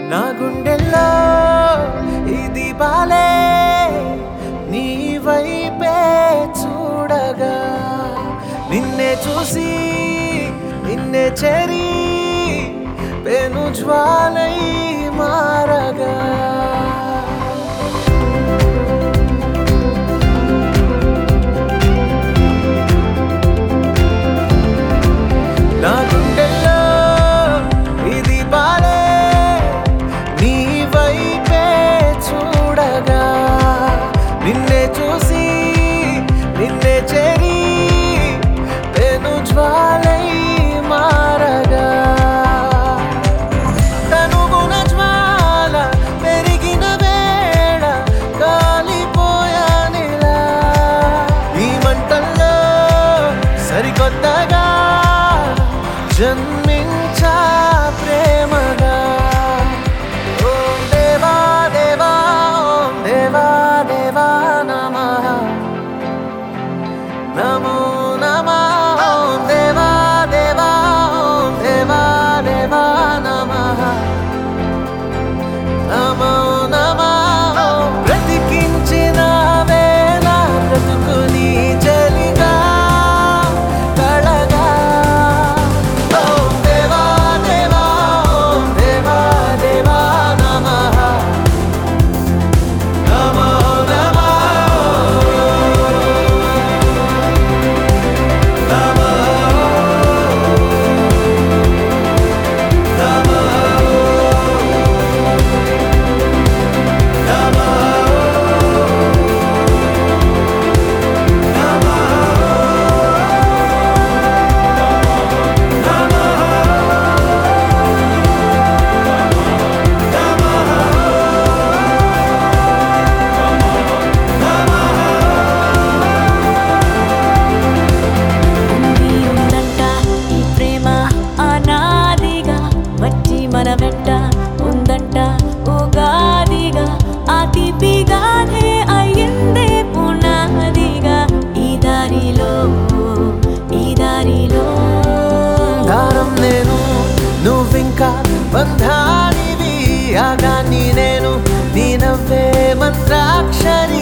నా గుండెల్లో ఇది బాలే నీ వైపే చూడగా నిన్నే చూసి నిన్నే చెరి పెను జ్వాలై మారగా నా గుండెల్లో ఇది బాలే నీ వైపే చూడగా నిన్నే చూసి నిన్నే చెరి పెను జ్వాలై మారగా కనుగుణ జ్వాల పెరిగిన వేళ కాలిపోయానిలా ఈ మంటల్లో సరికొత్తగా జన్మించా ప్రేమగా ఓం దేవా దేవా ఓం దేవా దేవా నమః నమో నమః ఓం దేవా దేవా ఓం దేవా దేవా నమః నమో నమః బ్రతికించిన వేళ బ్రతుకుని చలిగా కళగా ఓం దేవా దేవా ఓం దేవా దేవా నమః నమో నమః ఉంది ఉందంట ఈ ప్రేమ అనాదిగా వచ్చి మన వెంట ఉందంట ఉగాదిగా ఆ తీపిగానే అయ్యిందే పునాదిగా ఈ దారిలో ఈ దారిలో దారం నేను నువ్వింకా బంధానివి ఆగాన్ని నేను నీ నవ్వే మంత్రాక్షరి